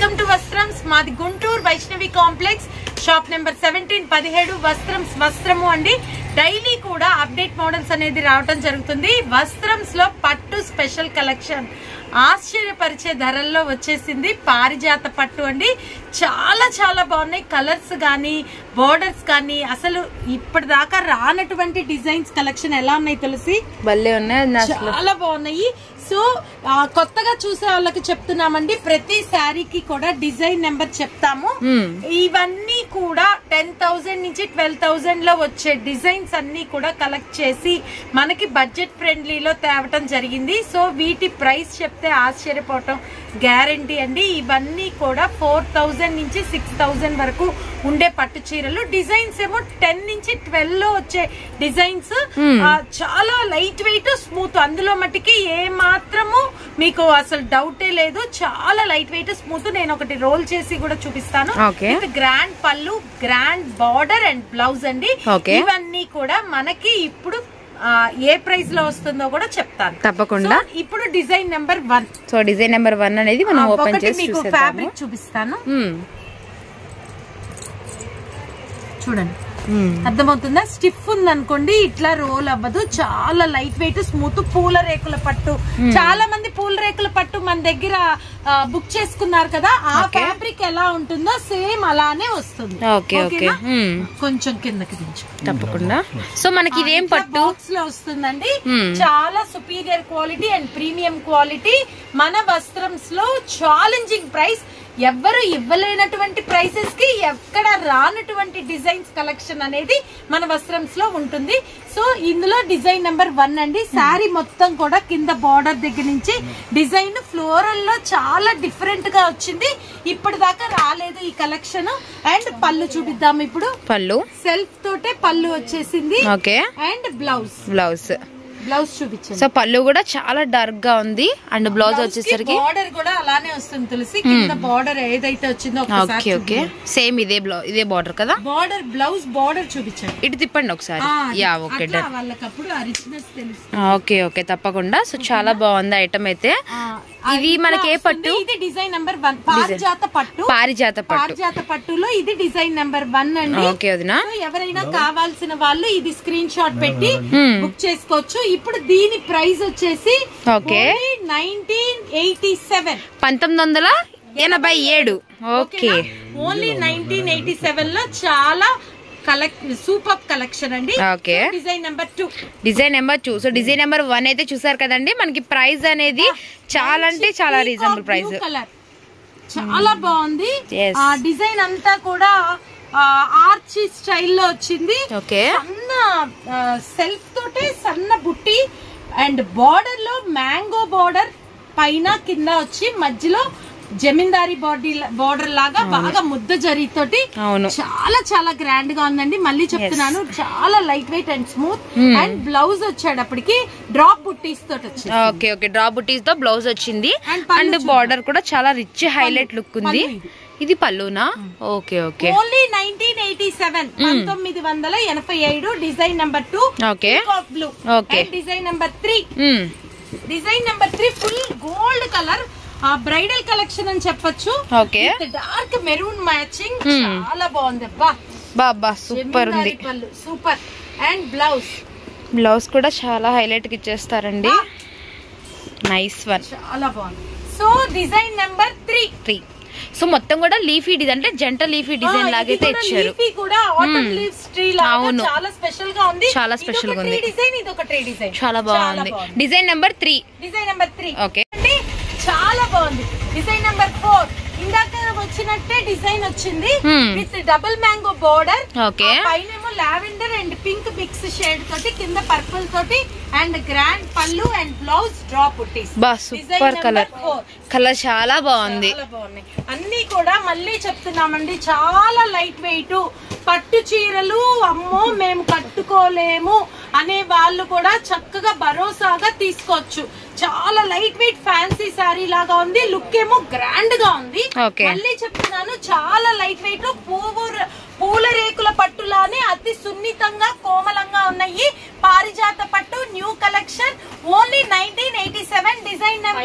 Welcome to Vastrams మాది Guntur Vaishnavi complex shop number seventeen పదిహేడు వస్త్రమ్స్ వస్త్రము అండి డైలీ కూడా అప్డేట్ మోడల్స్ అనేది రావటం జరుగుతుంది వస్త్రమ్స్ లో పట్టు స్పెషల్ కలెక్షన్ ఆశ్చర్యపరిచే ధరల్లో వచ్చేసింది పారిజాత పట్టు అండి చాలా చాలా బాగున్నాయి కలర్స్ కానీ బోర్డర్స్ కానీ అసలు ఇప్పటిదాకా రానటువంటి డిజైన్స్ కలెక్షన్ ఎలా ఉన్నాయి తులసి భలే ఉన్నాయి అది అసలు చాలా బాగున్నాయి సో ఆ, కొత్తగా చూసే వాళ్ళకి చెప్తున్నామండి ప్రతి శారీకి కూడా డిజైన్ నెంబర్ చెప్తాము Hmm. ఇవన్నీ కూడా టెన్ థౌసండ్ నుంచి ట్వెల్వ్ థౌసండ్ లో వచ్చే డిజైన్స్ అన్ని కూడా కలెక్ట్ చేసి మనకి బడ్జెట్ ఫ్రెండ్లీలో తేవటం జరిగింది సో వీటి ప్రైస్ చెప్తే ఆశ్చర్యపోవటం గ్యారంటీ అండి ఇవన్నీ కూడా ఫోర్ థౌసండ్ నుంచి సిక్స్ థౌసండ్ వరకు ఉండే పట్టు చీరలు డిజైన్స్ ఏమో టెన్ నుంచి ట్వెల్వ్ లో వచ్చే డిజైన్స్ చాలా లైట్ వెయిట్ స్మూత్ అందులో మట్టికి ఏ మాత్రము మీకు అసలు డౌటే లేదు చాలా లైట్ వెయిట్ స్మూత్ నేను ఒకటి రోల్ చేసి కూడా చూపిస్తాను Okay. విత్ గ్రాండ్ పళ్ళు గ్రాండ్ బార్డర్ అండ్ బ్లౌజ్ అండి Okay. ఇవన్నీ కూడా మనకి ఇప్పుడు ఆ, ఏ ప్రైస్ లో వస్తుందో కూడా చెప్తాను తప్పకుండా So, ఇప్పుడు design number one so design number one అనేది మనం ఓపెన్ ఒకటి చేసి మీకు చూసేద్దాము ఫ్యాబ్రిక్ చూపిస్తాను మ్మ్. చూడండి మ్మ్. అర్థమవుతుందా స్టిఫ్ ఉంది అనుకోండి ఇట్లా రోల్ అవ్వదు చాలా లైట్ వెయిట్ స్మూత్ పూల రేకుల పట్టు చాలా మంది పూల రేకుల పట్టు మన దగ్గర బుక్ చేసుకున్నారు కదా ఆ ఫ్యాబ్రిక్ ఎలా ఉంటుందో సేమ్ అలానే వస్తుంది ఓకే ఓకే ఓకేనా? మ్మ్. కొంచెం కిందకి దించు తప్పకుండా సో మనకి ఇదేం పట్టు బాక్స్ లో వస్తుందండి Hmm. చాలా superior quality and premium quality మన వస్త్రంస్ లో ఛాలెంజింగ్ ప్రైస్ ఎవ్వరు ఇవ్వలేనటువంటి ప్రైసెస్ కి ఎక్కడ రానటువంటి డిజైన్స్ కలెక్షన్ అనేది మన వస్త్రంస్ లో ఉంటుంది సో ఇందులో డిజైన్ నెంబర్ వన్ అండి శారీ మొత్తం కూడా కింద బార్డర్ దగ్గర నుంచి డిజైన్ ఫ్లోరల్ లో చాలా డిఫరెంట్ గా వచ్చింది ఇప్పటిదాకా రాలేదు ఈ కలెక్షన్ అండ్ పళ్ళు చూపిద్దాం ఇప్పుడు పళ్ళు సెల్ఫ్ తోటే పళ్ళు వచ్చేసింది okay and blouse blouse blouse చూపించండి సో పళ్ళు కూడా చాలా డార్క్ గా ఉంది అండ్ బ్లౌజ్ వచ్చేసరికి బార్డర్ కూడా అలానే వస్తుంది తులసి కింద బార్డర్ ఏదైతే వచ్చిందో ఓకే ఓకే సేమ్ ఇదే బ్లౌజ్ ఇదే బార్డర్ కదా బార్డర్ బ్లౌజ్ బార్డర్ చూపించండి ఇటు తిప్పండి ఒకసారి ఆ, అది. యా ఓకే అట్లా డన్ వాళ్ళకప్పుడు అరిచినట్టు తెలుసు ఓకే ఓకే తప్పకుండా సో చాలా బాగుంది ఐటమ్ అయితే ఆ, ఇది ఇట్లా మనకి ఏ వస్తుంది. పట్టు ఇది డిజైన్ నెంబర్ వన్ పారిజాత పట్టు పారిజాత పట్టు పారిజాత పట్టులో ఇది డిజైన్ నెంబర్ వన్ అండి ఓకే వదినా సో ఎవరైనా కావాల్సిన వాళ్ళు ఇది స్క్రీన్ షాట్ పెట్టి బుక్ చేసుకోవచ్చు ఇప్పుడు దీని ప్రైస్ వచ్చేసి ఓకే. నైన్టీన్ ఎయిటీ సెవెన్ పంతొమ్మిది వందల ఎనభై ఏడు okay only nineteen eighty seven లో చాలా కలెక్ట్ సూపర్ కలెక్షన్ అండి okay design number two design number two so design number one అయితే చూసారు కదండి మనకి ప్రైస్ అనేది చాలా అంటే చాలా రీజనబుల్ ప్రైస్ కలర్ చాలా బాగుంది Yes. ఆ డిజైన్ అంతా కూడా ఆర్చి స్టైల్లో వచ్చింది ఓకే సన్న సెల్ఫ్ తోటే సన్న బుట్టి అండ్ బార్డర్ లో మ్యాంగో బార్డర్ పైన కింద వచ్చి మధ్యలో జమీందారీ బాడీ బార్డర్ లాగా బాగా ముద్ద జరీతోటి అవును చాలా చాలా గ్రాండ్ గా ఉందండి మళ్ళీ చెప్తున్నాను చాలా light weight and smooth and blouse వచ్చేటప్పటికి డ్రాప్ బుట్టీస్ తోటి వచ్చింది ఓకే ఓకే డ్రాప్ బుటీస్ తో బ్లౌజ్ వచ్చింది And పళ్ళు అండ్ బార్డర్ కూడా చాలా రిచ్ హైలైట్ లుక్ ఉంది పళ్ళు ఇది. ఇది పళ్ళునా okay okay only nineteen eighty seven పంతొమ్మిది వందల ఎనభై ఏడు design number two okay blue Okay. Design number three మ్మ్. Design number three full gold colour bridal collection అని చెప్పొచ్చు ఓకే డార్క్ మెరూన్ మ్యాచింగ్ చాలా బాగుంది అబ్బా బాబా సూపర్ ఉంది జమీందారీ పళ్ళు సూపర్ అండ్ బ్లౌజ్ బ్లౌజ్ కూడా చాలా హైలైట్ కి ఇచ్చేస్తారండి నైస్ వన్ చాలా బాగుంది so design number three three so మొత్తం కూడా లీఫీ డిజైన్ అంటే జంట లీఫీ డిజైన్ లాగైతే ఇచ్చారు కూడా ఆటమ్ లీవ్స్ ట్రీ లాగా అవును. చాలా స్పెషల్ గా ఉంది చాలా special గా ఉంది. డిజైన్ ఇది ఒక ట్రీ డిజైన్ చాలా బాగుంది design number three design number three okay అంటే చాలా బాగుంది డిజైన్ నెంబర్ ఫోర్ ఇందాక వచ్చినట్టే డిజైన్ వచ్చింది Hmm. With double mango border okay పైనేమో lavender and pink mix shade తోటి కింద పర్పుల్ తోటి అండ్ గ్రాండ్ పళ్ళు అండ్ బ్లౌజ్ డ్రాప్ బుట్టీస్ బా సూపర్ కలర్ కలర్ చాలా బాగుంది చాలా బాగున్నాయి అన్ని కూడా మళ్ళీ చెప్తున్నామండి చాలా లైట్ వెయిట్ పట్టు చీరలు అమ్మో మేము కట్టుకోలేము అనే వాళ్ళు కూడా చక్కగా భరోసాగా తీసుకోవచ్చు చాలా లైట్ వెయిట్ ఫ్యాన్సీ సారీ లాగా ఉంది లుక్ ఏమో గ్రాండ్ గా ఉంది Okay. మళ్ళీ చెప్తున్నాను చాలా లైట్ వెయిట్ పువ్వు పూల రేకుల పట్టులానే అతి సున్నితంగా కోమలంగా ఉన్నాయి పారిజాత పట్టు new collection only nineteen eighty seven design number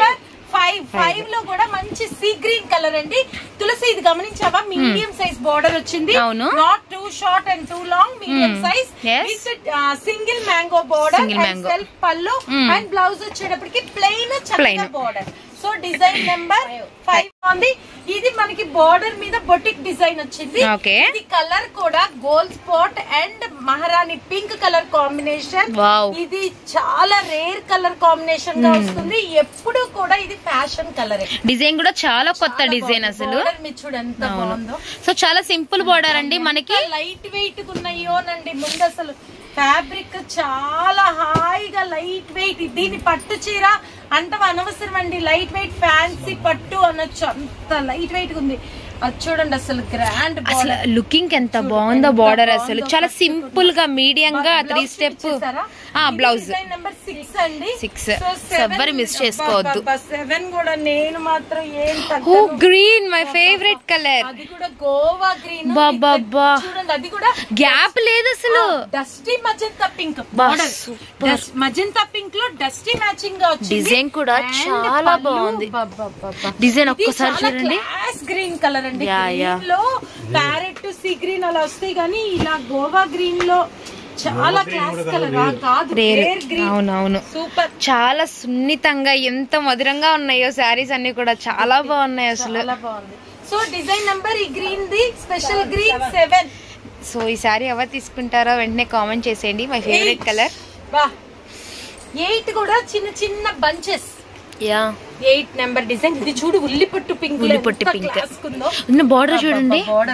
five five లో కూడా మంచి సీ గ్రీన్ కలర్ అండి తులసి ఇది గమనించావా మీడియం సైజ్ బోర్డర్ వచ్చింది అవును. Not too short and too long medium Hmm. Size Yes. With single mango border Single and mango. Self పళ్ళు Hmm. And blouse వచ్చేటప్పటికి plain Plain. చక్కగా border so design number five ఉంది ఇది మనకి border మీద boutique design వచ్చింది Okay. ఇది colour కూడా gold spot and Maharani pink colour combination Wow. ఇది చాలా రేర్ కలర్ కాంబినేషన్ గా వస్తుంది ఎప్పుడు కూడా ఇది ఫ్యాషన్ కలర్ డిజైన్ కూడా చాలా కొత్త డిజైన్ అసలు మీరు చూడు ఎంత బాగుందో సో చాలా సింపుల్ బోర్డర్ అండి మనకి లైట్ వెయిట్ ఉన్నాయోనండి ముందు అసలు ఫ్యాబ్రిక్ చాలా హాయిగా లైట్ వెయిట్ దీని పట్టు చీర అంత అనవసరం అండి లైట్ వెయిట్ ఫ్యాన్సీ పట్టు అనొచ్చు అంత లైట్ వెయిట్ ఉంది అది చూడండి అసలు గ్రాండ్ అసలు లుకింగ్ ఎంత బాగుందో బార్డర్ అసలు చాలా సింపుల్ గా మీడియం గా three step blouse number six అండి Six. ఎవ్వరు miss చేసుకోవద్దు. సెవెన్ కూడా నేను మాత్రం ఏం ఓ తగ్గను. గ్రీన్ మై ఫేవరెట్ కలర్ అది కూడా గోవా గ్రీన్ బాబాబ్బా. చూడండి అది కూడా గ్యాప్ లేదు అసలు డస్టీ మజంతా పింక్ బా, బార్డర్ super. మజంతా పింక్ లో డస్టీ మ్యాచింగ్ గా వచ్చింది Design కూడా And చాలా పళ్ళు, బాగుంది. బాబాబాబా. డిజైన్ ఇది ఒక్కసారి చాలా చూడండి క్లాస్ గ్రీన్ కలర్ అండి యా, యా. గ్రీన్ లో ప్యారెట్ సీ గ్రీన్ అలా వస్తాయి కానీ ఇలా గోవా గ్రీన్ లో చాలా క్లాస్ కలర్ కాదు రేర్ రేర్ గ్రీన్ అవునవును సూపర్ చాలా సున్నితంగా ఎంత మధురంగా ఉన్నాయో శారీస్ అన్ని కూడా చాలా బాగున్నాయి అసలు చాలా బాగుంది సో డిజైన్ నంబర్ ఈ green the special green seven so ఈ శారీ ఎవరు తీసుకుంటారో వెంటనే కామెంట్ చేసేయండి మై ఫేవరెట్ కలర్ వా ఎయిట్ కూడా చిన్న చిన్న bunches yeah eight number design ఇది చూడు ఉల్లిపట్టు పింక్ ఉల్లిపట్టు pink. ఉందో ఉన్న బార్డర్ చూడండి border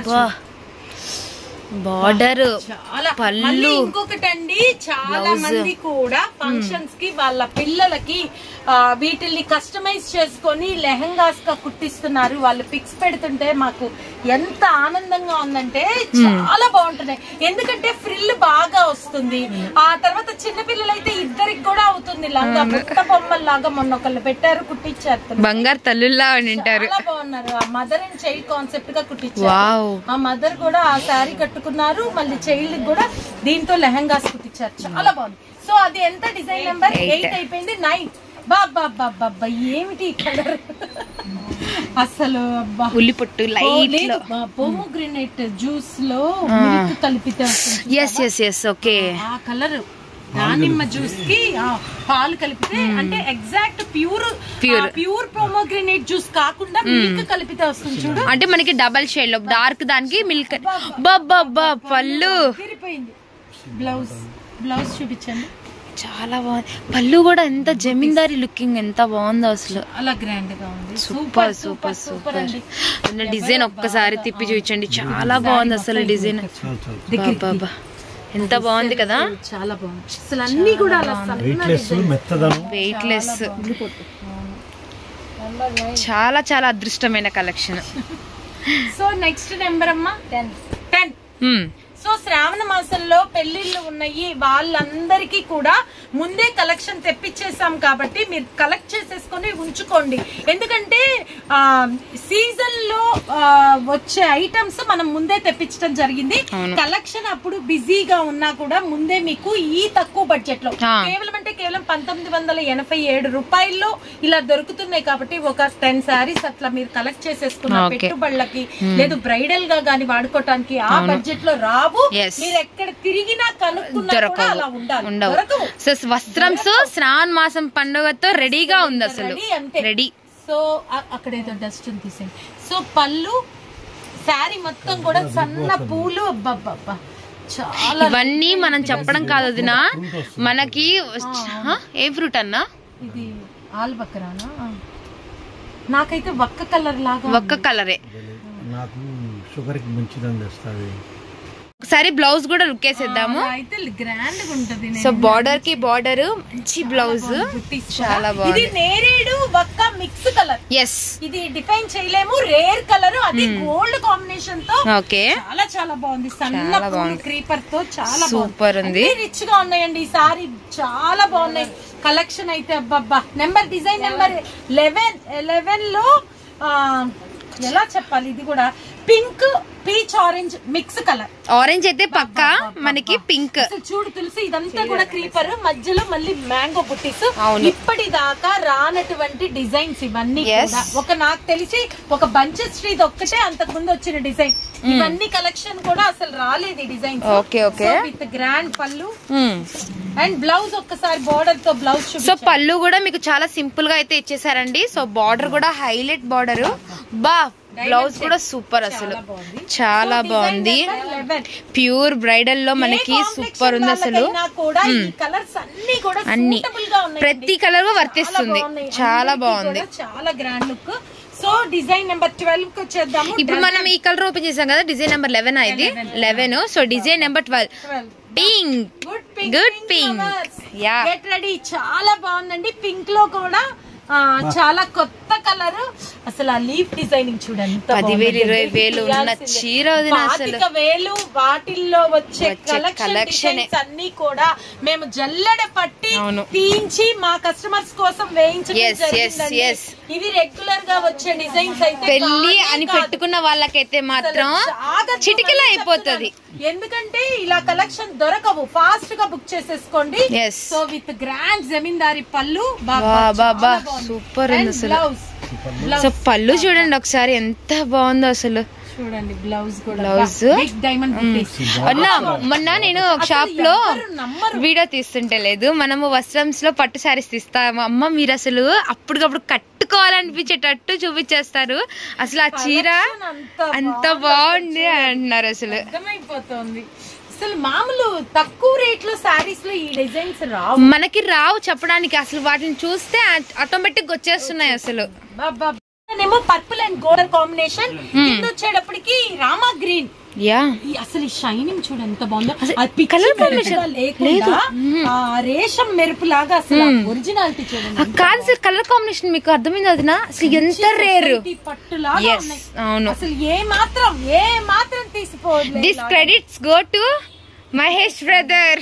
బార్డర్ చాలా పళ్ళు. మళ్ళీ ఇంకొకటి అండి చాలా Blouse. మంది కూడా ఫంక్షన్స్ కి వాళ్ళ పిల్లలకి ఆ, వీటిల్ని కస్టమైజ్ చేసుకొని లెహంగాస్ గా కుట్టిస్తున్నారు వాళ్ళు పిక్స్ పెడుతుంటే మాకు ఎంత ఆనందంగా ఉందంటే చాలా బాగుంటున్నాయి ఎందుకంటే ఫ్రిల్ బాగా వస్తుంది ఆ తర్వాత చిన్న పిల్లలైతే ఇద్దరికి కూడా అవుతుంది లంగా బుట్ట బొమ్మల లాగా మొన్న ఒకళ్ళు పెట్టారు కుట్టించారు బంగారు తల్లుల్లా అని ఉంటారు చాలా బాగున్నారు ఆ మదర్ అండ్ చైల్డ్ కాన్సెప్ట్ గా కుట్టించారు వావ్ ఆ మదర్ కూడా ఆ శారీ కట్టుకున్నారు మళ్ళీ చైల్డ్ కూడా దీంతో లెహంగాస్ కుట్టించారు చాలా బాగుంది సో అది ఎంత డిజైన్ నెంబర్ Eight. ఎయిట్ అయిపోయింది నైన్ బాబా బాబా ఏమిటి కలర్ అసలు అబ్బా ఉల్లిపొట్టు ఓ, లైట్ లేదు పోమోగ్రెనేట్ జ్యూస్ లో మిల్క్ కలిపితే వస్తుంది ఎస్ ఎస్ ఎస్ ఓకే ఆ కలర్ దానిమ్మ జ్యూస్ కి ఆ, పాలు కలిపితే అంటే exact pure Pure. Pure pomegranate juice కాకుండా మిల్క్ కలిపితే వస్తుంది చూడు అంటే మనకి డబల్ షేడ్ లో డార్క్ దానికి మిల్క్ బాబా పళ్ళు తిరిపోయింది బ్లౌజ్ బ్లౌజ్ చూపించండి చాలా బాగుంది పళ్ళు కూడా ఎంత జమీందారీ లుకింగ్ ఎంత బాగుందో అసలు చాలా గ్రాండ్ గా ఉంది సూపర్ సూపర్ సూపర్ అండి డిజైన్ ఒక్కసారి తిప్పి చూపించండి చాలా బాగుంది అసలు డిజైన్ బాబా ఎంత బాగుంది కదా చాలా బాగుంది అసలు అన్ని కూడా అలా వెయిట్లెస్ మెత్తదనం వెయిట్ లెస్ చాలా చాలా అదృష్టమైన కలెక్షన్ సో నెక్స్ట్ నెంబర్ అమ్మా టెన్ టెన్ సో శ్రావణ మాసంలో పెళ్లిళ్ళు ఉన్నాయి వాళ్ళందరికీ కూడా ముందే కలెక్షన్ తెప్పించేసాం కాబట్టి మీరు కలెక్ట్ చేసేసుకొని ఉంచుకోండి ఎందుకంటే ఆ సీజన్ లో ఆ, వచ్చే ఐటమ్స్ మనం ముందే తెప్పించడం జరిగింది కలెక్షన్ అప్పుడు బిజీగా ఉన్నా కూడా ముందే మీకు ఈ తక్కువ బడ్జెట్ లో ఆ. కేవలం అంటే కేవలం పంతొమ్మిది వందల ఎనభై ఏడు రూపాయల్లో ఇలా దొరుకుతున్నాయి కాబట్టి ఒక టెన్ శారీస్ అట్లా మీరు కలెక్ట్ చేసేసుకున్న Okay. పెట్టుబడులకి లేదు బ్రైడల్ గా గాని వాడుకోవటానికి ఆ బడ్జెట్ లో రావు Yes. మీరు ఎక్కడ తిరిగినా కనుక్కున్నా కూడా అలా దొరకవు ఉండాలి ఉండవు దొరకవు సో వస్త్రంస్ శ్రావణ మాసం పండుగతో రెడీగా ఉంది అసలు Ready అంతే. రెడీ సో అ- అక్కడ ఏదో డస్ట్ తీసేయండి సో పళ్ళు శారీ మొత్తం కూడా సన్న పూలు అబ్బబ్బబ్బా చాలా ఇవన్నీ మనం చెప్పడం కాదు వదినా మనకి హ? ఏ ఫ్రూట్ అన్నా ఇది ఆల్బకరానా నాకైతే వక్క కలర్ లాగా ఒక్క కలరే నాకు షుగర్ కి మంచిదని తెస్తుంది ఒకసారి బ్లౌజ్ కూడా లుక్ వేసేద్దాము అలా అయితే గ్రాండ్ గా ఉంటది సో బార్డర్ కి బార్డర్ మంచి బ్లౌజ్ చాలా ఇది బాగుంది నేరేడు వక్క మిక్స్ కలర్ ఎస్ ఇది డిఫైన్ చేయలేము రేర్ కలర్ అది గోల్డ్ కాంబినేషన్ తో ఓకే చాలా చాలా బాగుంది సన్న చాలా పూలు బాగుంది. క్రీపర్ తో చాలా Super ఉంది. రిచ్ గా ఉన్నాయండి ఈ సారీ చాలా బాగున్నాయి కలెక్షన్ అయితే అబ్బబ్బా number design number eleven eleven లో ఆ, ఎలా చెప్పాలి ఇది కూడా pink peach orange mix colour orange అయితే పక్క మనకి పింక్ అసలు చూడు తులసి ఇదంతా కూడా క్రీపర్ మధ్యలో మళ్ళీ మ్యాంగో బుట్టీస్ అవును. ఇప్పటిదాకా రానటువంటి డిజైన్స్ ఇవన్నీ Yes. కూడా ఒక నాకు తెలిసి ఒక బంచెస్ స్ట్రీట్ ఒక్కటే అంతకు ముందు వచ్చిన డిజైన్ ఇవన్నీ కలెక్షన్ కూడా అసలు రాలేదు ఈ design Okay, okay. With grand పళ్ళు అండ్ బ్లౌజ్ ఒక్కసారి బోర్డర్ తో బ్లౌజ్ సో పళ్ళు కూడా మీకు చాలా సింపుల్ గా అయితే ఇచ్చేసారండి సో బార్డర్ కూడా హైలైట్ బార్డర్ బా బ్లౌజ్ కూడా సూపర్ అసలు చాలా బాగుంది ప్యూర్ బ్రైడల్ లో మనకి సూపర్ ఉంది అసలు కూడా ఈ కలర్స్ అన్ని కూడా అన్ని suitable గా ఉన్నాయి ప్రతి కలర్ వర్తిస్తుంది బాగున్నాయి. చాలా అన్నిటికీ బాగుంది కూడా చాలా grand look so design number twelve కి వచ్చేద్దాము ఇప్పుడు మనం ఈ కలర్ ఓపెన్ చేసాం కదా డిజైన్ నెంబర్ లెవెన్ ఇది eleven so design number twelve pink good pink Good pink. Yeah. Get ready చాలా బాగుందండి పింక్ లో కూడా ఆ, చాలా కొత్త కలర్ అసలు ఆ లీఫ్ డిజైనింగ్ చూడండి ఎంత పదివేలు, బాగుందో. ఇరవై దగ్గరికి వేలు ఉన్న తీయాల్సిందే. చీర వదిన అసలు. పాతిక వేలు వాటిల్లో వచ్చే వచ్చే కలెక్షన్ collection ఏ. డిజైన్స్ అన్ని కూడా మేము జల్లెడ పట్టి అవును. తీయించి మా కస్టమర్స్ కోసం వేయించడం Yes, yes, జరిగిందండి. yes. ఇవి రెగ్యులర్ గా వచ్చే డిజైన్స్ అయితే పెళ్లి కానే అని కాదు. పెట్టుకున్న వాళ్ళకైతే మాత్రం జాగ్రత్తగా చిటికలో చెప్తున్నాను. అయిపోతుంది ఎందుకంటే ఇలా కలెక్షన్ దొరకవు ఫాస్ట్ గా బుక్ చేసేసుకోండి Yes. సో విత్ గ్రాండ్ జమీందారి పళ్ళు వా, బా, బా, super ఉంది అసలు. సో పళ్ళు చూడండి ఒకసారి ఎంత బాగుందో అసలు చూడండి బ్లౌజ్ కూడా Blouse. బిగ్ డైమండ్ మొన్న మొన్న నేను ఒక షాప్ లో వీడియో తీస్తుంటే లేదు మనము వస్త్రంస్ లో పట్టు శారీస్ తీస్తాము అమ్మ మీరు అసలు అప్పటికప్పుడు కట్టుకోవాలనిపించేటట్టు చూపించేస్తారు అసలు ఆ చీర అంత బాగుంది అంటున్నారు అసలు అర్థమైపోతుంది అసలు మామూలు తక్కువ రేట్ లో సారీస్ లో ఈ డిజైన్స్ రావు మనకి రావు చెప్పడానికి అసలు వాటిని చూస్తే ఆటోమేటిక్ వచ్చేస్తున్నాయి అసలు ఏమో పర్పుల్ అండ్ గోల్డెన్ కాంబినేషన్ కింద వచ్చేటప్పటికి రామా గ్రీన్ యా ఈ అసలు ఈ షైనింగ్ చూడు ఎంత బాగుందో అసలు అది పిచ్చి colour మెరుపుగా combination లేకుండా ఆ రేషం మెరుపు లాగా అసలు ఒరిజినాలిటీ ఆ చూడండి కాదు సార్ కలర్ కాంబినేషన్ మీకు అర్థమైంది వదినా అసలు ఎంత రేరు సొసైటీ పట్టులాగా Yes, ఉన్నాయి అవును. అసలు ఏ మాత్రం ఏ మాత్రం తీసిపోవట్లేదు this credits go to Mahesh brother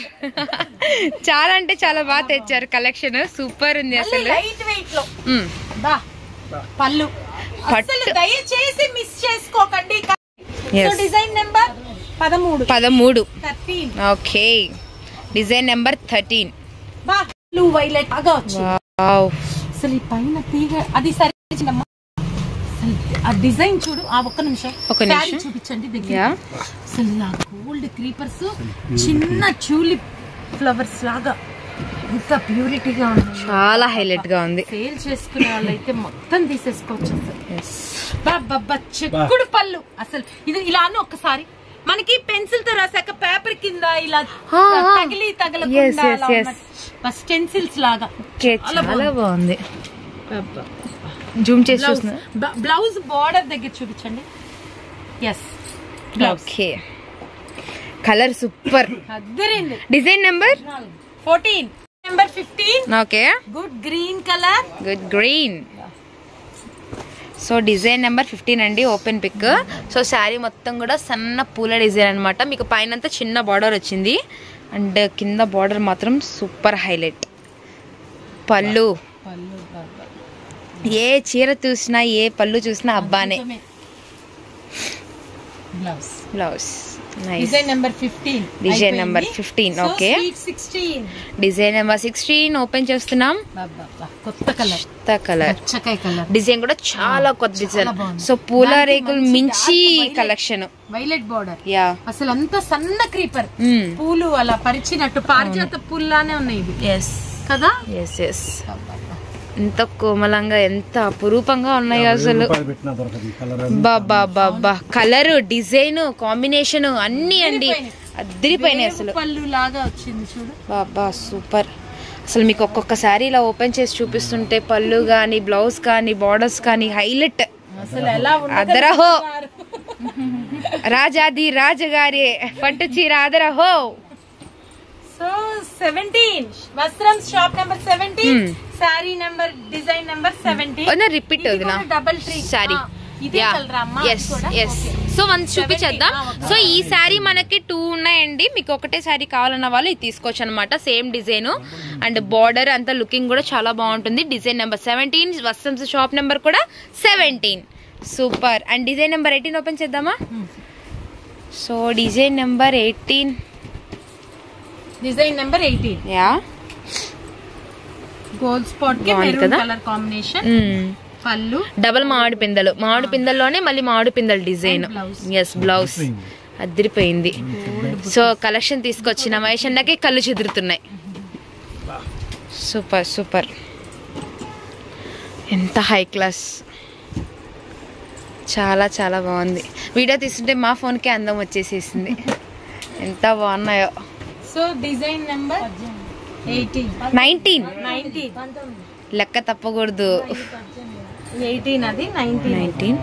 చాలా అంటే చాలా బాగా తెచ్చారు కలెక్షన్ సూపర్ ఉంది అసలు లైట్ వెయిట్ లో మ్మ్. బా పళ్ళు పట్టు. అసలు దయచేసి మిస్ చేసుకోకండి సో Yes. డిజైన్ నెంబర్ పదమూడు పదమూడు thirteen okay design number thirteen బా బ్లూ వైలెట్ బాగా వచ్చింది వావ్ అసలు ఈ పైన తీగ అది సరే చిన్నమ్మ. అసలు ఆ డిజైన్ చూడు ఆ ఒక్క నిమిషం ఒక్క శారీ నిమిషం. చూపించండి దగ్గర యా అసలు ఆ గోల్డ్ క్రీపర్స్ చిన్న ట్యూలిప్ ఫ్లవర్స్ లాగా ఎంత ప్యూరిటీగా ఉన్నాయి చాలా హైలైట్ గా ఉంది సేల్ చేసుకునే వాళ్ళైతే మొత్తం తీసేసుకోవచ్చు అసలు బాబ్బా చెక్కుడు పళ్ళు అసలు ఇది ఇలా అని ఒక్కసారి మనకి పెన్సిల్ తో రాసాక పేపర్ కింద ఇలా ఆ, ఆ. తగిలి Yes, తగలకుండా yes, yes. స్టెన్సిల్స్ లాగా ఓకే చాలా చాలా బాగుంది జూమ్ చేసి చూస్తున్నా బ్లౌజ్ బార్డర్ దగ్గర చూపించండి yes blouse okay colour super అద్దరింది design number fourteen number fifteen okay good green colour good green so design number fifteen అండి ఓపెన్ పిక్ సో శారీ మొత్తం కూడా సన్న పూల డిజైన్ అనమాట మీకు పైన చిన్న బార్డర్ వచ్చింది అండ్ కింద బార్డర్ మాత్రం సూపర్ హైలైట్ పళ్ళు పళ్ళు బాబా ఏ చీర చూసినా ఏ పళ్ళు చూసినా అబ్బానే blouse blouse nice design number fifteen Design number 15, okay. Sixteen design number sixteen open చేస్తున్నాం కొత్త కలర్ కొత్త కలర్ పచ్చకాయ కలర్ డిజైన్ కూడా చాలా కొత్త డిజైన్ బాగుంది. సో పూల దానికి రేకులు మంచి మించి dark violet. Collection violet border yeah అసలు అంత సన్న క్రీపర్ పూలు అలా పరిచినట్టు పారిజాత పూల్లానే ఉన్నాయి ఇది ఎస్ కదా ఎస్ ఎస్ ఎంత కోమలంగా ఎంత అపురూపంగా ఉన్నాయి అసలు రూపాయలు పెట్టినా దొరకదు ఈ కలర్ బాబా బాబా కలర్ డిజైన్ కాంబినేషన్ అన్ని అండి అద్దరిపోయినాయి అసలు పళ్ళు లాగా వచ్చింది చూడు బాబా సూపర్ అసలు మీకు ఒక్కొక్కసారి ఇలా ఓపెన్ చేసి చూపిస్తుంటే పళ్ళు కానీ బ్లౌజ్ కానీ బార్డర్స్ కానీ హైలైట్ అసలు ఎలా అదరహో ఉండదు రాజాది రాజగారి పట్టు చీర అదరహో so seventeen Vastram shop number seventeen sorry number design number seventeen repeat వదినా డబల్ త్రీ సారీ ఇదే కలర్ అమ్మా ఎస్ ఎస్ సో వన్ చూపించేద్దాం సో ఈ శారీ మనకి టూ ఉన్నాయండి మీకు ఒకటే శారీ కావాలన్న వాళ్ళు ఇది తీసుకోవచ్చు అనమాట సేమ్ డిజైన్ అండ్ బార్డర్ అంతా లుకింగ్ కూడా చాలా బాగుంటుంది design number seventeen Vastram shop number కూడా seventeen super and design number eighteen open చేద్దామా so design number eighteen design number eighteen yeah gold spot కి బాగుంది మెరూన్ కదా? కలర్ కాంబినేషన్ పళ్ళు డబల్ మామిడి పిందెలు మామిడి పిందెల్లోనే మళ్ళీ మామిడి పిందెల design And blouse. Yes blouse అదిరిపోయింది సో కలెక్షన్ తీసుకొచ్చిన మహేష్ అన్నకి కళ్ళు చెదురుతున్నాయి సూపర్ సూపర్ ఎంత హై క్లాస్ చాలా చాలా బాగుంది వీడియో తీస్తుంటే మా ఫోన్కే అందం వచ్చేసేసింది ఎంత బాగున్నాయో so design number eighteen nineteen nineteen లెక్క తప్పకూడదు ఎయిటీన్ అది నైన్టీన్ నైన్టీన్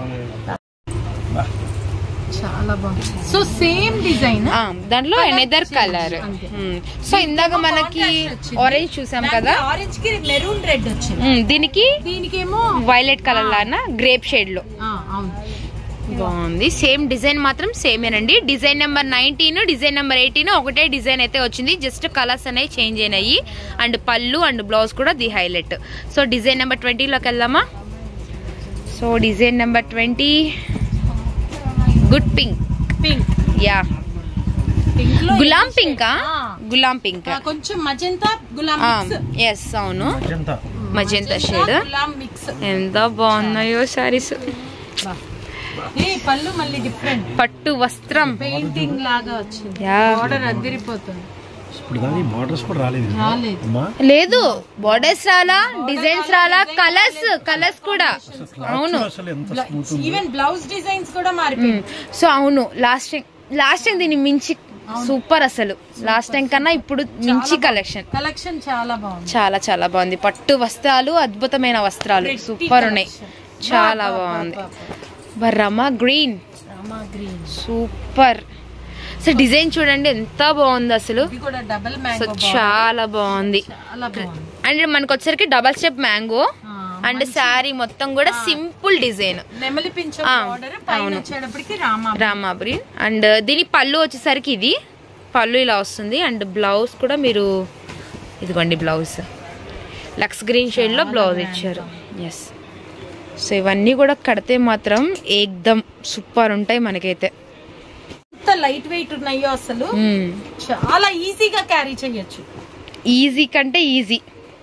చాలా బాగుంది సో సేమ్ డిజైన్ దాంట్లో ఎనదర్ కలర్ అంతే. సో ఇందాక మనకి ఆరెంజ్ చూసాం కదా ఆరెంజ్ కి మెరూన్ రెడ్ వచ్చింది మ్మ్, దీనికి దీనికేమో వైలెట్ కలర్ లాగా గ్రేప్ షేడ్ లో ఆ, అవును బాగుంది సేమ్ డిజైన్ మాత్రం సేమేనండి design number nineteen design number eighteen ఒకటే డిజైన్ అయితే వచ్చింది జస్ట్ కలర్స్ అనేవి చేంజ్ అయినాయి అండ్ పళ్ళు అండ్ బ్లౌజ్ కూడా the highlight so design number ట్వంటీలోకి వెళ్దామా so design number twenty good pink pink yeah pink లో గులాం yellow పింకా shade. ఆ, గులాం పింక్ ఆ, కొంచెం మజంతా గులాం మిక్స్ ఎస్ అవును మజంతా మజంతా షేడ్ గులాం మిక్స్ ఎంత బాగున్నాయో సారీస్ ఏ పళ్ళు మళ్ళీ డిఫరెంట్ పట్టు వస్త్రం పెయింటింగ్ లాగా వచ్చింది Yeah. బార్డర్ అదిరిపోతుంది ఇప్పుడు కానీ బార్డర్స్ కూడా రాలేదు కదా? రాలేదు. అమ్మా లేదు బోర్డర్స్ రాలా డిజైన్స్ రాలా కలర్స్ కలర్స్ కూడా అవును అసలు ఎంత స్మూత్ ఉంది ఈవెన్ బ్లౌజ్ డిజైన్స్ కూడా మారిపోయింది సో అవును లాస్ట్ టైం లాస్ట్ టైం దీన్ని మించి సూపర్ అసలు లాస్ట్ టైం కన్నా ఇప్పుడు మించి కలెక్షన్ కలెక్షన్ చాలా బాగుంది చాలా చాలా బాగుంది పట్టు వస్త్రాలు అద్భుతమైన వస్త్రాలు Pretty సూపర్ ఉన్నాయి collection. చాలా బా, బా, బాగుంది బా, బా. బర్రమా గ్రీన్ రామా గ్రీన్ సూపర్ అసలు డిజైన్ చూడండి ఎంత బాగుంది అసలు ఇది కూడా డబుల్ సో మ్యాంగో చాలా బాగుంది చాలా బాగుంది అండ్ మనకు వచ్చరికి డబల్ స్టెప్ మ్యాంగో ఆ, అండ్ శారీ మొత్తం కూడా సింపుల్ డిజైన్ నెమలి పింఛం ఆ, బార్డర్ పైన అవును. వచ్చేటప్పటికి రామా రామాబ్రి అండ్ దీని పళ్ళు వచ్చేసరికి ఇది పళ్ళు ఇలా వస్తుంది అండ్ బ్లౌజ్ కూడా మీరు ఇదిగోండి బ్లౌజ్ లక్స్ గ్రీన్ షేడ్ లో బ్లౌజ్ ఇచ్చారు ఎస్ సో ఇవన్నీ కూడా కడితే మాత్రం ఏకదమ్ సూపర్ ఉంటాయి మనకైతే ఎంత లైట్ వెయిట్ ఉన్నాయో అసలు చాలా ఈజీగా క్యారీ చేయొచ్చు ఈజీ కంటే easy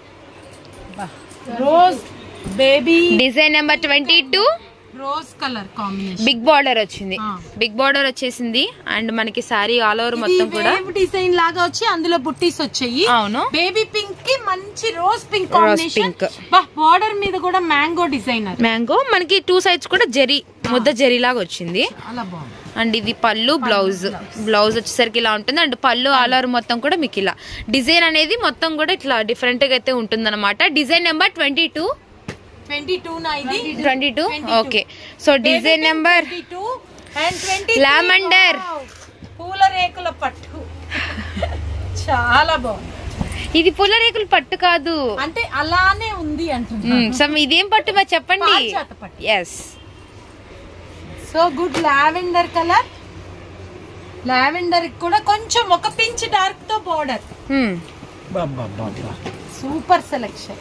rose baby design number twenty two rose colour combination big border వచ్చింది ఆ. బిగ్ బార్డర్ వచ్చేసింది అండ్ మనకి సారీ ఆల్ ఓవర్ మొత్తం కూడా వేవ్ డిజైన్ లాగా వచ్చి అందులో బుట్టీస్ వచ్చాయి అవును బేబీ పింక్ కి మంచి rose pink Rose combination pink. Border మీద కూడా మ్యాంగో డిజైనర్ మ్యాంగో మనకి టూ సైడ్స్ కూడా జరీ ముద్ద జరీ లాగా వచ్చింది చాలా బాగుంది అండ్ ఇది పళ్ళు బ్లౌజ్ బ్లౌజ్ వచ్చేసరికి ఇలా ఉంటుంది అండ్ పళ్ళు ఆల్ ఓవర్ మొత్తం కూడా మీకు ఇలా డిజైన్ అనేది మొత్తం కూడా ఇట్లా డిఫరెంట్ గా అయితే ఉంటుంది అనమాట design number twenty two twenty two నా ఇది twenty two okay so design number twenty two and twenty Lavender. పూల రేకుల పట్టు చాలా బాగుంది ఇది పుల్ల రేకులు పట్టు కాదు అంటే అలానే ఉంది అంటున్నా మ్మ్, సో ఇదేం పట్టు మరి చెప్పండి పారిజాత పట్టు. Yes so good lavender colour lavender కూడా కొంచెం ఒక పించ్ డార్క్ తో బోర్డర్ బాబా బాబా సూపర్ సెలెక్షన్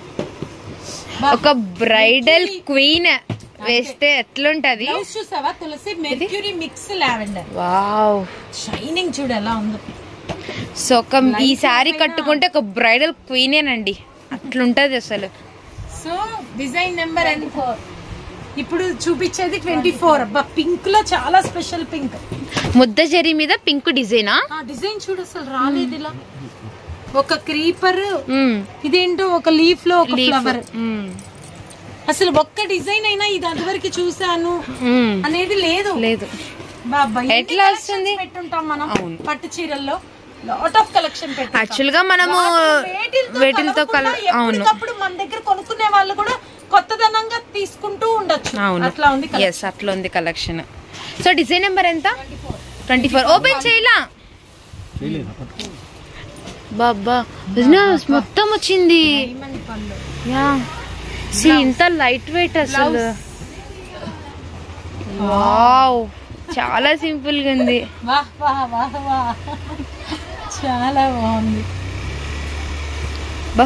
ఒక బ్రైడల్ క్వీన్ వేస్తే ఎట్లుంటది బ్లౌజ్ చూసావా తులసి mercury mix lavender wow shining చూడు ఎలా ఉందో సో ఒక ఈ శారీ కట్టుకుంటే ఒక బ్రైడల్ క్వీనేనండి అట్లుంటది అసలు సో డిజైన్ నెంబర్ ఎంత ఇప్పుడు చూపించేది ట్వంటీ ఫోర్ అబ్బా పింక్ లో చాలా స్పెషల్ పింక్ ముద్ద జరీ మీద పింక్ డిజైనా ఆ డిజైన్ చూడు అసలు రాలేదు ఇలా ఒక క్రీపర్ మ్మ్. ఇదేంటో ఒక లీఫ్ లో ఒక Leaf. ఫ్లవర్ మ్మ్. అసలు ఒక్క డిజైన్ అయినా ఇది అంతవరకు చూసాను మ్మ్. అనేది లేదు లేదు బాబా ఎన్ని ఎట్లా collections వస్తుంది? పెట్టుంటాం మనం అవును. పట్టు చీరల్లో లాట్ ఆఫ్ కలెక్షన్ పెట్టాం యాక్చువల్ గా మనము వేటిలతో కల అవును ఎప్పటికప్పుడు మన దగ్గర కొనుక్కునే వాళ్ళు కూడా కొత్తదనంగా తీసుకుంటూ ఉండొచ్చు అవును అట్లా ఉంది collection. ఎస్ అట్లా ఉంది కలెక్షన్ సో డిజైన్ నెంబర్ ఎంత ట్వంటీ ఫోర్ ఓపెన్ చేయలా చేయలేదు పట్టుకో. బాబా బిజినెస్ మొత్తం వచ్చింది Diamond పళ్ళు. యా సి ఇంత లైట్ వెయిట్ అసలు వావ్ చాలా సింపుల్ గా ఉంది వాహ్ వాహ్ వాహ్ వాహ్ చాలా బాగుంది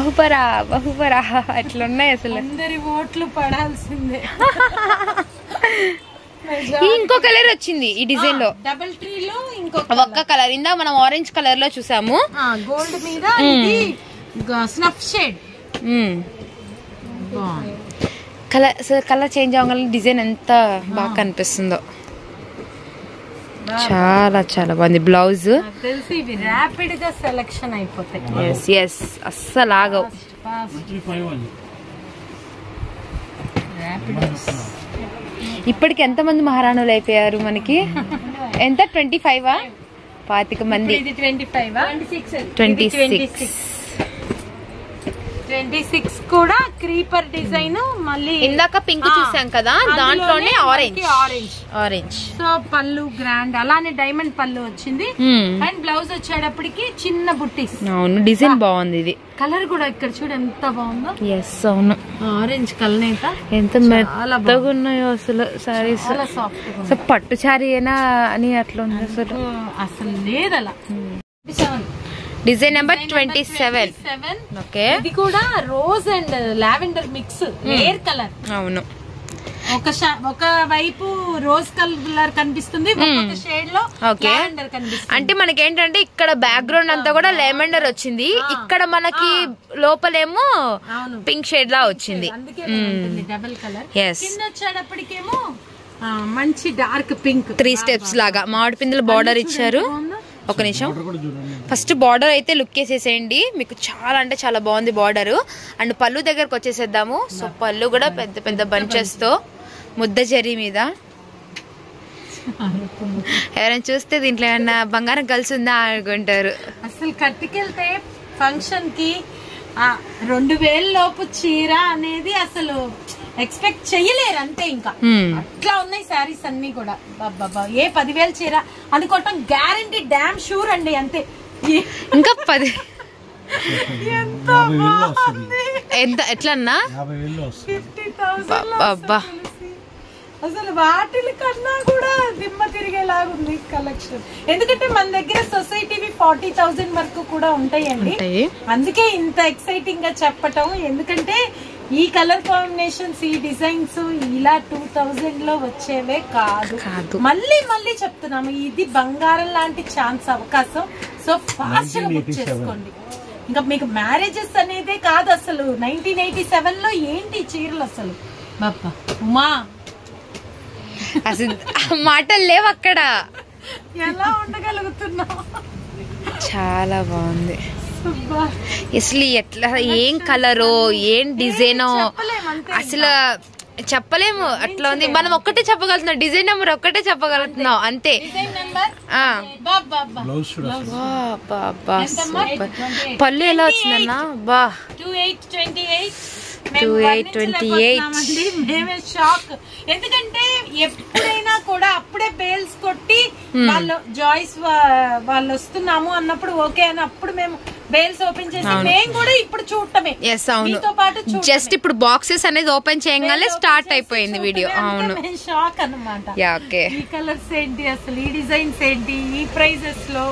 బహుపరా బహుపరా అట్లున్నాయి అసలు అందరి ఓట్లు పడాల్సిందే ఈ ఇంకో కలర్ వచ్చింది ఈ డిజైన్ లో డబుల్ ట్రీ లో ఇంకో ఒక్క కలర్ ఇందా మనం ఆరెంజ్ కలర్ లో చూసాము గోల్డ్ మీద ఇది స్నఫ్ షేడ్ మ్మ్. కలర్ కలర్ చేంజ్ అవ్వగానే డిజైన్ ఎంత బాగా కనిపిస్తుందో చాలా చాలా బాగుంది బ్లౌజ్ నాకు తెలిసి ఇవి ర్యాపిడ్ గా సెలెక్షన్ అయిపోతాయి ఎస్ ఎస్ అస్సలు ఆగవు ఫైవ్ అని ఇప్పటికి ఎంత మంది మహారాణులు అయిపోయారు మనకి ఎంత ట్వంటీ ఫైవ్ పాతిక మంది ఇది twenty five twenty twenty six six twenty six కూడా క్రీపర్ డిజైన్ మళ్ళీ ఇందాక పింక్ ఆ, చూసాం కదా దాంట్లోనే ఆరెంజ్ ఆరెంజ్ ఆరెంజ్ సో పళ్ళు గ్రాండ్ అలానే డైమండ్ పళ్ళు వచ్చింది అండ్ బ్లౌజ్ వచ్చేటప్పటికి చిన్న బుట్టీస్ అవును డిజైన్ బాగుంది ఇది కలర్ కూడా ఇక్కడ చూడు ఎంత బాగుందో ఎస్ అవును ఆరెంజ్ కలర్ అయితే ఎంత మెత్తగా ఉన్నాయో అసలు సారీస్ చాలా సాఫ్ట్ గా ఉంది. అసలు పట్టు శారీయేనా అని అట్లా ఉంది అసలు అసలు లేదు అలా design number twenty seven seven okay ఇది కూడా rose and lavender mix rare colour అవును ఒక షా- ఒక వైపు రోజ్ కలర్ కనిపిస్తుంది ఒక్కొక్క షేడ్ లో Okay. లావెండర్ కనిపిస్తుంది అంటే మనకి ఏంటంటే ఇక్కడ బ్యాక్గ్రౌండ్ అంతా కూడా లెమెండర్ వచ్చింది ఇక్కడ మనకి లోపలేమో అవును పింక్ షేడ్ లా వచ్చింది అందుకే డబల్ కలర్ ఎస్ కింద వచ్చేటప్పటికేమో ఆ, మంచి డార్క్ పింక్ త్రీ స్టెప్స్ లాగా మామిడి పిందెల బార్డర్ ఇచ్చారు ఒక నిమిషం కూడా చూడండి ఫస్ట్ బార్డర్ అయితే లుక్ వేసేసేయండి మీకు చాలా అంటే చాలా బాగుంది బార్డర్ అండ్ పళ్ళు దగ్గరకు వచ్చేసేద్దాము సో పళ్ళు కూడా పెద్ద పెద్ద బంచెస్ తో ముద్ద జరీ మీద ఎవరైనా చూస్తే దీంట్లో ఏమన్నా బంగారం కలిసి ఉందా అనుకుంటారు అసలు కట్టుకెళ్తే ఫంక్షన్ కి ఆ రెండు వేల లోపు చీర అనేది అసలు ఎక్స్పెక్ట్ చెయ్యలేరు అంతే ఇంకా Hmm. అట్లా ఉన్నాయి శారీస్ అన్ని కూడా బాబా ఏ పదివేల చీర అనుకోవటం గ్యారంటీ డామ్ షూర్ అండి అంతే ఏ- ఇంకా పది ఎంత యాభై వేలు వస్తుంది ఎంత ఎట్లన్నా యాభై వేలు వస్తుంది ఫిఫ్టీ థౌసండ్ అబ్బా అసలు వాటిల కన్నా కూడా దిమ్మ తిరిగేలాగుంది కలెక్షన్ ఎందుకంటే మన దగ్గర సొసైటీవి ఫార్టీ థౌసండ్ వరకు కూడా ఉంటాయండి ఉంటాయి అందుకే ఇంత ఎక్సైటింగ్ గా చెప్పటం ఎందుకంటే ఈ కలర్ కాంబినేషన్స్ ఈ డిజైన్స్ ఇలా టూ థౌజండ్ లో వచ్చేవే కాదు కాదు. మళ్ళీ మళ్ళీ చెప్తున్నాము ఇది బంగారం లాంటి ఛాన్స్ అవకాశం సో ఫాస్ట్ గా బుక్ 1987. చేసుకోండి ఇంకా మీకు మ్యారేజెస్ అనేదే కాదు అసలు నైన్టీన్ ఎయిటీ సెవెన్ లో ఏంటి ఈ చీరలు అసలు బాబా ఉమా అసలు మాటలు లేవు అక్కడ ఎలా ఉండగలుగుతున్నావు చాలా బాగుంది అబ్బా. అసలు ఎట్లా ఏం కలరో ఏం డిజైనో చెప్పలేం అంతే అసలు చెప్పలేము అట్లా ఉంది మనం ఒక్కటే చెప్పగలుగుతున్నాం డిజైన్ నెంబర్ ఒక్కటే చెప్పగలుగుతున్నాం అంతే డిజైన్ నెంబర్ ఆ బాబా బ్లౌజ్ చూడాలి వా, బా, బా, సూపర్. పళ్ళు ఎలా వచ్చిందన్నా బా టూ ఎయిట్ ట్వంటీ ఎయిట్ 2828. మేమే షాక్ ఎందుకంటే ఎప్పుడైనా కూడా అప్పుడే బేల్స్ కొట్టి వాళ్ళు జాయిస్ వాళ్ళు వస్తున్నాము అన్నప్పుడు ఓకే అని అప్పుడు మేము బేల్స్ ఓపెన్ చేసి మేము కూడా ఇప్పుడు చూడటమే ఎస్ అవును మీతో పాటు చూడటమే. జస్ట్ ఇప్పుడు బాక్సెస్ అనేది ఓపెన్ చేయగానే Bale స్టార్ట్ open అయిపోయింది చేసి వీడియో చూడటమే అవును అంటే మేము షాక్ అన్నమాట యా ఓకే ఈ కలర్స్ ఏంటి అసలు ఈ డిజైన్స్ ఏంటి ఈ ప్రైజెస్ లో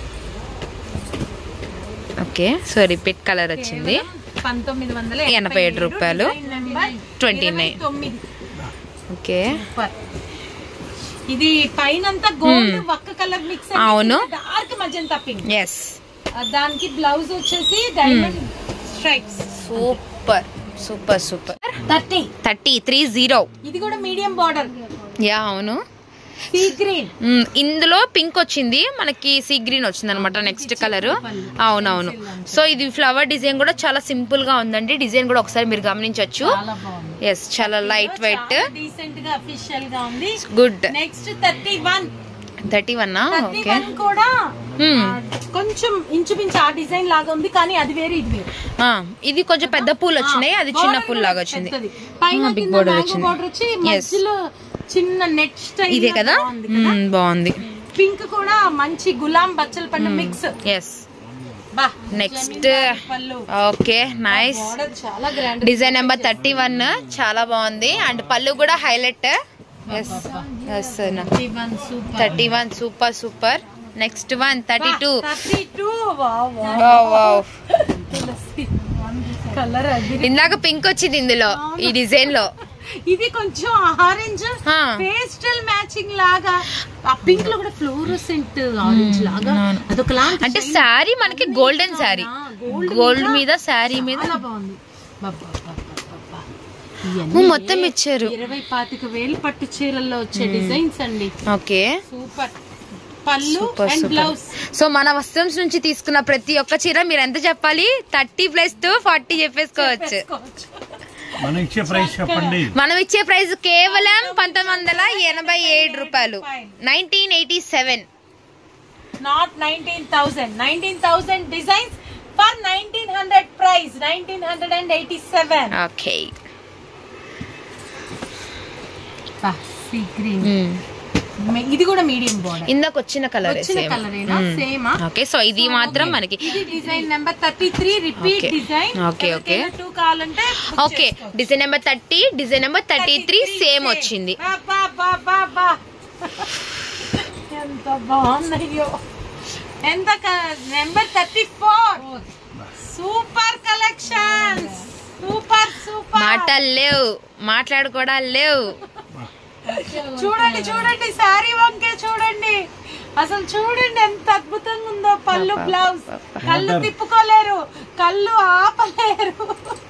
ఓకే సో రిపీట్ కలర్ వచ్చింది కేవలం పంతొమ్మిది వందల ఎనభై ఏడు రూపాయలు. Design number 29. ఇరవై తొమ్మిది ఓకే సూపర్ ఇది పైన గోల్డ్ వక్క కలర్ మిక్స్ అవును. డార్క్ మజంతా పింక్ ఎస్ దానికి బ్లౌజ్ వచ్చేసి diamond stripes super super super thirty thirty three zero ఇది కూడా మీడియం బార్డర్ యా అవును సీ గ్రీన్ మ్మ్, ఇందులో పింక్ వచ్చింది మనకి సీ గ్రీన్ వచ్చింది అనమాట నెక్స్ట్ కలర్ అవునవును సో ఇది ఫ్లవర్ డిజైన్ కూడా చాలా సింపుల్ గా ఉందండి డిజైన్ కూడా ఒకసారి మీరు గమనించవచ్చు చాలా బాగుంది ఎస్ చాలా లైట్ వెయిట్ డీసెంట్ గా అఫీషియల్ గా ఉంది good next thirty one thirty one thirty okay one కూడా Hmm. ఆ, కొంచెం ఇంచుమించు ఆ డిజైన్ లాగా ఉంది కానీ అది వేరే ఇది వేరే ఇది కొంచెం పెద్ద పూలు వచ్చినాయి అది చిన్న Border పూలు కూడా లాగా వచ్చింది పెద్దది. పైన బిగ్ కింద బోర్డర్ mango వచ్చింది border వచ్చి Yes. మధ్యలో చిన్న నెట్ స్టైల్ ఇదే కదా మ్మ్, బాగుంది పింక్ కూడా మంచి గులాం బచ్చల పండు మిక్స్ ఎస్ బా నెక్స్ట్ జమీందారీ పళ్ళు ఓకే నైస్ బార్డర్ చాలా grand design number thirty one చాలా బాగుంది అండ్ పళ్ళు కూడా highlight yes yes one super thirty one super super next one thirty two thirty two colour అది ఇందాక పింక్ వచ్చింది ఇందులో ఈ డిజైన్ లో ఇది కొంచెం ఆరెంజ్ ఆ. పేస్టల్ మ్యాచింగ్ లాగా ఆ పింక్ లో కూడా ఫ్లోరోసెంట్ ఆరెంజ్ లాగా అదొక లాంటి అంటే శారీ మనకి గోల్డెన్ శారీ గోల్డ్ మీద శారీ మీద చాలా బాగుంది అబ్బబ్బబ్బబ్బబ్బా. ఓ, ఇవన్నీ మొత్తం ఇచ్చారు ఇరవై పాతిక వేలు పట్టు చీరల్లో వచ్చే డిజైన్స్ అండి ఓకే సూపర్ పళ్ళు super and super blouse so మన వస్త్రమ్స్ నుంచి తీసుకున్న ప్రతి ఒక్క చీర మీరు ఎంత చెప్పాలి థర్టీ ప్లస్ టు ఫార్టీ చెప్పేసుకోవచ్చు మనం ఇచ్చే ప్రైస్ చెప్పండి మనం ఇచ్చే ప్రైస్ కేవలం పంతొమ్మిది వందల ఎనభై ఏడు రూపాయలు nineteen eighty seven not nineteen thousand nineteen thousand designs for nineteen hundred price nineteen hundred and eighty seven okay sea green ఇది కూడా మీడియం బోర్డర్ ఇందాక వచ్చిన కలర్ వచ్చిన కలర్ ఏనా సేమ్ ఓకే సో ఇది మాత్రం మనకి ఇది design number thirty three repeat Okay. Design Okay, okay. Two కావాలంటే book ఓకే చేసుకో. Design number thirty design number thirty three 33 same same. వచ్చింది బా, బా, బా, బా, బా. ఎంత బాగున్నాయో ఎంత number thirty four super collections super super మాటలు లేవు మాట్లాడుకోవడాలు లేవు చూడండి చూడండి శారీ వంకే చూడండి అసలు చూడండి ఎంత అద్భుతంగా ఉందో పళ్ళు అబ్బా, బ్లౌజ్ అబ్బా. కళ్ళు తిప్పుకోలేరు కళ్ళు ఆపలేరు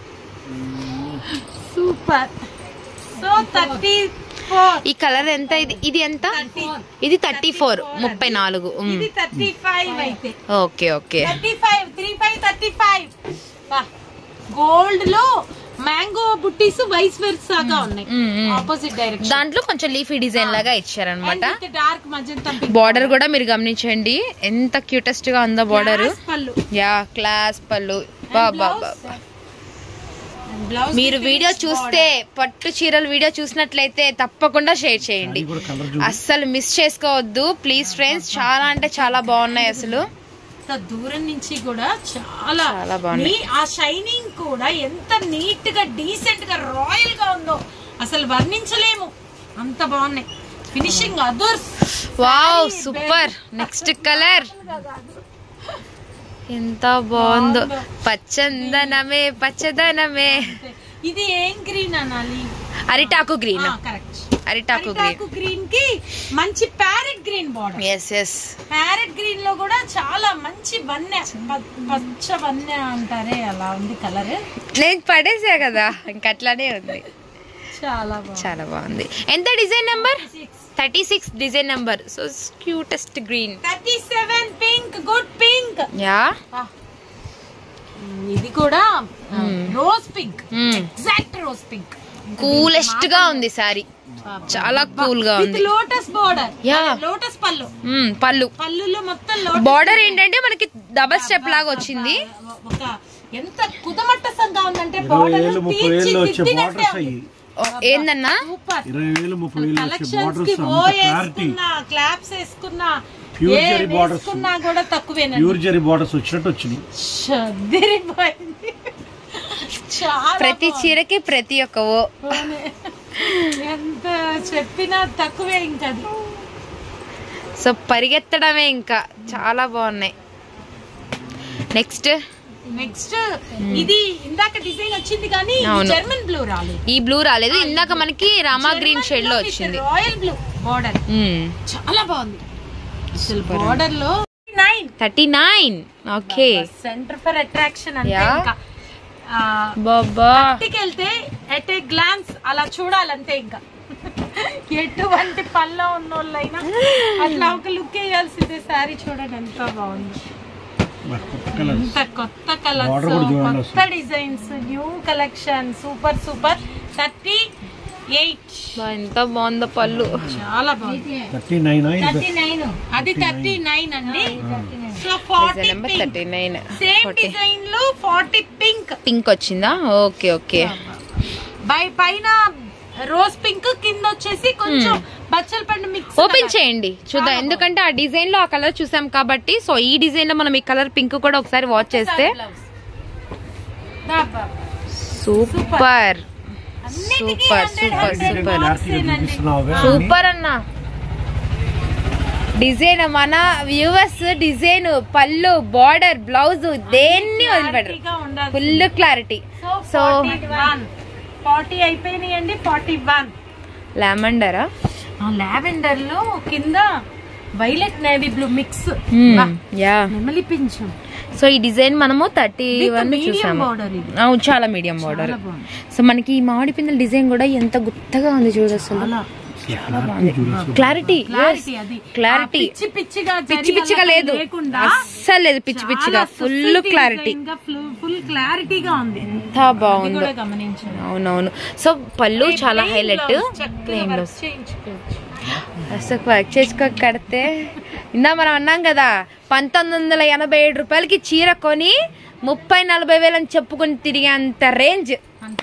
సూపర్ సో థర్టీ ఫోర్ ఈ కలర్ ఎంత ఇది ఇది ఎంత ఇది థర్టీ ఫోర్ ముప్పై నాలుగు మ్. ఇది థర్టీ ఫైవ్ అయితే okay okay thirty five three five thirty five gold లో మ్యాంగో బుట్టీస్ వైస్ వెర్సాగా ఉన్నాయి మ్, మ్. ఆపోజిట్ డైరెక్షన్ దాంట్లో కొంచెం లీఫీ డిజైన్ లాగా ఇచ్చారనమాట డార్క్ మజంతా బార్డర్ కూడా మీరు గమనించండి ఎంత క్యూటెస్ట్ గా ఉందో బార్డర్ పళ్ళు యా క్లాస్ పళ్ళు బా బా బా బా. బ్లౌజ్ మీరు వీడియో చూస్తే పట్టు చీరల వీడియో చూసినట్లయితే తప్పకుండా షేర్ చేయండి అది కూడా కలర్ చూడు అస్సలు మిస్ చేసుకోవద్దు ప్లీజ్ ఫ్రెండ్స్ చాలా అంటే చాలా బాగున్నాయి అసలు అంత దూరం నుంచి కూడా చాలా చాలా బాగున్నాయి. నీ- ఆ షైనింగ్ కూడా ఎంత నీట్ గా డీసెంట్ గా రాయల్ గా ఉందో అసలు వర్ణించలేము అంత బాగున్నాయి finishing others wow super next colour ఎంత బాగుందో పచ్చందనమే పచ్చదనమే ఇది ఏం గ్రీన్ అనాలి అరిటాకు గ్రీన్ కరెక్ట్ అరిటాకు గ్రీన్ అరిటాకు గ్రీన్ కి మంచి parrot green border yes yes parrot green లో కూడా చాలా మంచి వన్నె ప- పచ్చ వన్నె అంటారే అలా ఉంది కలర్ నేను పడేసా కదా ఇంక అట్లానే ఉంది చాలా బాగుంది చాలా బాగుంది ఎంత design number thirty six design number so cutest green thirty seven pink good pink yeah ఇది కూడా rose pink Hmm. Exact rose pink coolest గా ఉంది సారీ చాలా కూల్ గా విత్ ఉంది లోటస్ బోర్డర్ Yeah. లోటస్ పళ్ళు మ్మ్, పళ్ళు పళ్ళులో మొత్తం లోటస్ బార్డర్ ఏంటంటే మనకి డబల్ స్టెప్ లాగా వచ్చింది ఒక ఎంత కుదమట్టసంగా ఉందంటే ఇరవై బార్డర్ వేలు ముప్పై వేలు వచ్చే బార్డర్స్ అయ్యి ఓ, ఏందన్నా సూపర్ ఇరవై వేలు ముప్పై వేలు వచ్చే కలెక్షన్స్ బార్డర్స్ కి ఓ అంత క్లారిటీ వేసుకున్నా క్లాప్స్ వేసుకున్నా Pure ఏ జరీ borders. వేసుకున్నా కూడా తక్కువేనండి ప్యూర్ జరీ బార్డర్స్ వచ్చినట్టు వచ్చినాయి షద్దిరిపోయింది చాలా ప్రతి బాగుంది. చీరకి ప్రతి ఒక్క ఓ పోనీ. ఎంత చెప్పినా తక్కువే ఇంకది సో పరిగెత్తడమే ఇంకా చాలా బాగున్నాయి నెక్స్ట్ నెక్స్ట్ ఇది ఇందాక డిజైన్ వచ్చింది కానీ అవును. జర్మన్ బ్లూ రాలేదు ఈ బ్లూ రాలేదు ఇందాక మనకి రామా గ్రీన్ షేడ్ లో వచ్చింది రాయల్ బ్లూ బార్డర్ చాలా బాగుంది అసలు బార్డర్ లో nine thirty nine okay centre for attraction అంటే Yeah. ఇంకా ఆ, బాబా ఇంటికి వెళ్తే ఎట్ ఏ గ్లాన్స్ అలా చూడాలంతే ఇంకా ఎటువంటి పళ్ళ ఉన్నోళ్ళైనా అట్లా ఒక లుక్ వేయాల్సిందే సారీ చూడండి ఎంత బాగుంది కలర్ ఎంత కొత్త కలర్స్ Border కూడా చూడండి కొత్త designs new collection super super thirty eight ఎంత బాగుందో పళ్ళు చాలా బాగుంది థర్టీ నైన్ అది థర్టీ నైన్ అండి so forty number thirty nine same design లో ఫార్టీ పింక్ పింక్ వచ్చిందా ఓకే ఓకే బై పైన రోజ్ పింక్ కింద వచ్చేసి కొంచెం బచ్చల పండు మిక్స్ ఓపెన్ చేయండి చూద్దాం ఎందుకంటే ఆ డిజైన్ లో ఆ కలర్ చూసాం కాబట్టి సో ఈ డిజైన్ లో మనం ఈ కలర్ పింక్ కూడా ఒకసారి వాచ్ చేస్తే సూపర్ సూపర్ సూపర్ సూపర్ చూపిస్తున్నావు సూపర్ అన్న డిజైన్ మన వ్యూవర్స్ డిజైన్ పళ్ళు బార్డర్ బ్లౌజ్ దేన్ని వదిలిపెట్టరు ఫుల్ క్లారిటీ సో ఫార్టీ అయిపోయినాయండి ఫార్టీ వన్ లామండరా లావెండర్ లో కింద violet navy blue mix yeah నెమలి పింఛం సో ఈ డిజైన్ మనము థర్టీ వన్ మీడియం చూసాము బోర్డర్ ఇది అవును చాలా మీడియం బార్డర్ చాలా బాగుంది సో మనకి ఈ మామిడి పిందెల డిజైన్ కూడా ఎంత గుత్తగా ఉంది చూడు అసలు చాలా క్లారిటీ క్లారిటీ అది క్లారిటీ ఆ పిచ్చి పిచ్చిగా పిచ్చి పిచ్చిగా లేదు లేకుండా అస్సలు లేదు పిచ్చి పిచ్చిగా ఫుల్ క్లారిటీ ఫుల్ క్లారిటీగా ఉంది ఎంత ఇది బాగుందో కూడా గమనించండి అవునవును సో పళ్ళు చాలా Plain హైలైట్ blouse, చక్కగా work చేయించుకోవచ్చు. అసలు వర్క్ చేసుకో కడితే ఇందా మనం అన్నాం కదా పంతొమ్మిది వందల ఎనభై ఏడు రూపాయలకి చీర కొని ముప్పై నలభై వేలు అని చెప్పుకొని తిరిగేంత రేంజ్ అంతే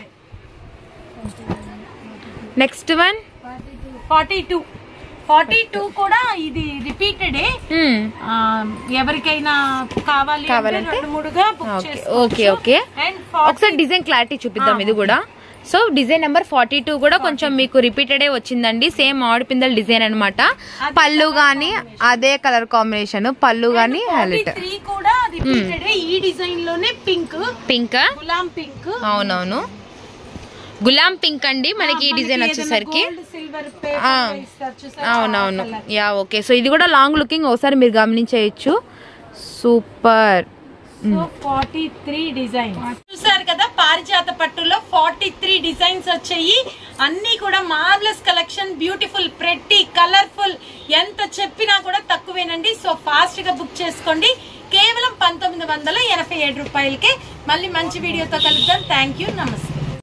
next one forty two forty two కూడా ఇది రిపీటెడ్ ఎవరికైనా కావాలి అంటే కావాలంటే? రెండు మూడుగా బుక్ ఓకే చేసుకోవచ్చు ఓకే ఓకే అండ్ ఒకసారి డిజైన్ క్లారిటీ చూపిద్దాం ఇది కూడా so design number forty two కూడా కొంచెం మీకు రిపీటెడ్ వచ్చిందండి సేమ్ ఆడిపిందల డిజైన్ అన్నమాట పళ్ళు గానీ అదే కలర్ కాంబినేషన్ పళ్ళు గానీ హైలైట్ త్రీ కూడా రిపీటెడ్ ఈ డిజైన్ లోనే పింక్ పింక్ గులాం పింక్ అవునవును గులాం పింక్ అండి మనకి ఈ డిజైన్ వచ్చేసరికి సిల్వర్ ఆ, అవునవును యా ఓకే సో ఇది కూడా లాంగ్ లుకింగ్ ఒకసారి మీరు గమనించేయచ్చు super so forty three design చూసారు కదా పారిజాత పట్టులో ఫార్టీ త్రీ డిజైన్స్ వచ్చాయి అన్ని కూడా marvellous collection beautiful pretty colourful ఎంత చెప్పినా కూడా తక్కువేనండి సో ఫాస్ట్ గా బుక్ చేసుకోండి కేవలం పంతొమ్మిది వందల ఎనభై ఏడు రూపాయలకే మళ్ళీ మంచి వీడియోతో కలుద్దాం థ్యాంక్ యూ నమస్తే